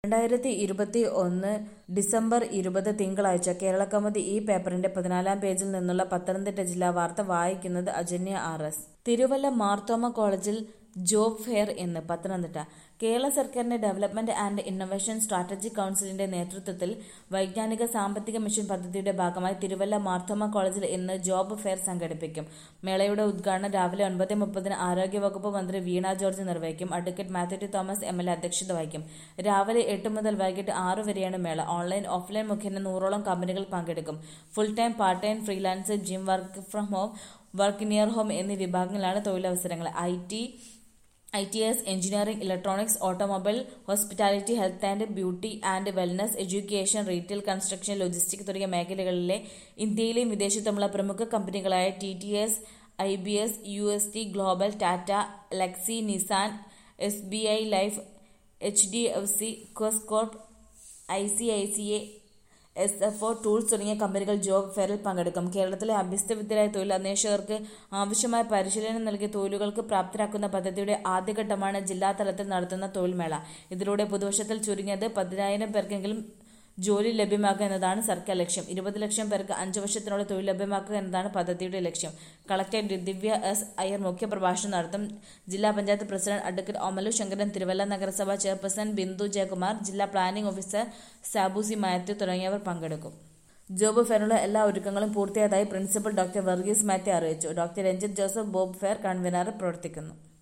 രണ്ടായിരത്തി ഇരുപത്തി ഒന്ന് ഡിസംബർ ഇരുപത് തിങ്കളാഴ്ച കേരളകൗമുദി ഈ പേപ്പറിന്റെ പതിനാലാം പേജിൽ നിന്നുള്ള പത്തനംതിട്ട ജില്ലാ വാർത്ത വായിക്കുന്നത് അജന്യ ആർ എസ്. തിരുവല്ല മാർത്തോമ കോളേജിൽ ജോബ് ഫെയർ ഇന്ന് പത്തനംതിട്ട കേരള സർക്കാരിന്റെ ഡെവലപ്മെന്റ് ആൻഡ് ഇന്നൊവേഷൻ സ്ട്രാറ്റജിക് കൗൺസിലിന്റെ നേതൃത്വത്തിൽ വൈജ്ഞാനിക സാമ്പത്തിക മിഷൻ പദ്ധതിയുടെ ഭാഗമായി തിരുവല്ല മാർത്തോമ കോളേജിൽ ഇന്ന് ജോബ് ഫെയർ സംഘടിപ്പിക്കും. മേളയുടെ ഉദ്ഘാടനം രാവിലെ ഒൻപത് മുപ്പതിന് ആരോഗ്യവകുപ്പ് മന്ത്രി വീണ ജോർജ് നിർവഹിക്കും. അഡ്വ. Mathew T Thomas M. L. A അധ്യക്ഷത വഹിക്കും. രാവിലെ എട്ട് മുതൽ വൈകിട്ട് ആറ് വരെയാണ് മേള. ഓൺലൈൻ, ഓഫ്ലൈൻ മുഖേന നൂറോളം കമ്പനികൾ പങ്കെടുക്കും. Full time, part time, freelance, gym, work from home, work near home എന്നീ വിഭാഗങ്ങളിലാണ് തൊഴിലവസരങ്ങൾ. I. T, I. T. S, engineering, electronics, automobile, hospitality, health and beauty and wellness, education, retail, construction, logistics തുടങ്ങിയ മേഖലകളിലെ ഇന്ത്യയിലെയും വിദേശത്തുമുള്ള പ്രമുഖ കമ്പനികളായ T. T. S, I. B. S, U. S. T global, Tata, Lexi, Nissan, S. B. I life, H. D. F. C, Quess Corp, I. C. I. C. I, S. F. O tools തുടങ്ങിയ കമ്പനികൾ job ഫെയറിൽ പങ്കെടുക്കും. കേരളത്തിലെ അഭ്യസ്തവിദ്യരായ തൊഴിലന്വേഷകർക്ക് ആവശ്യമായ പരിശീലനം നൽകി തൊഴിലുകൾക്ക് പ്രാപ്തരാക്കുന്ന പദ്ധതിയുടെ ആദ്യഘട്ടമാണ് ജില്ലാതലത്തിൽ നടത്തുന്ന തൊഴിൽമേള. ഇതിലൂടെ പുതുവർഷത്തിൽ ചുരുങ്ങിയത് പതിനായിരം പേർക്കെങ്കിലും ജോലി ലഭ്യമാക്കുക എന്നതാണ് സർക്കാർ ലക്ഷ്യം. ഇരുപത് ലക്ഷം പേർക്ക് അഞ്ച് വർഷത്തിനുള്ളിൽ തൊഴിൽ ലഭ്യമാക്കുക എന്നതാണ് പദ്ധതിയുടെ ലക്ഷ്യം. കളക്ടർ ദിവ്യ എസ്. അയ്യർ മുഖ്യപ്രഭാഷണം നടത്തും. ജില്ലാ പഞ്ചായത്ത് പ്രസിഡന്റ് അഡ്വ. ഓമല്ലൂർ ശങ്കരൻ, തിരുവല്ല നഗരസഭാ ചെയർപേഴ്സൺ ബിന്ദു ജയകുമാർ, ജില്ലാ planning officer Sabu C. Mathew തുടങ്ങിയവർ പങ്കെടുക്കും. ജോബ് ഫെയറിനുള്ള എല്ലാ ഒരുക്കങ്ങളും പൂർത്തിയായതായി പ്രിൻസിപ്പൽ ഡോ. വർഗീസ് മാത്യു അറിയിച്ചു. ഡോ. രഞ്ജിത്ത് ജോസഫ് ജോബ് ഫെയർ കൺവീനറായി പ്രവർത്തിക്കുന്നു.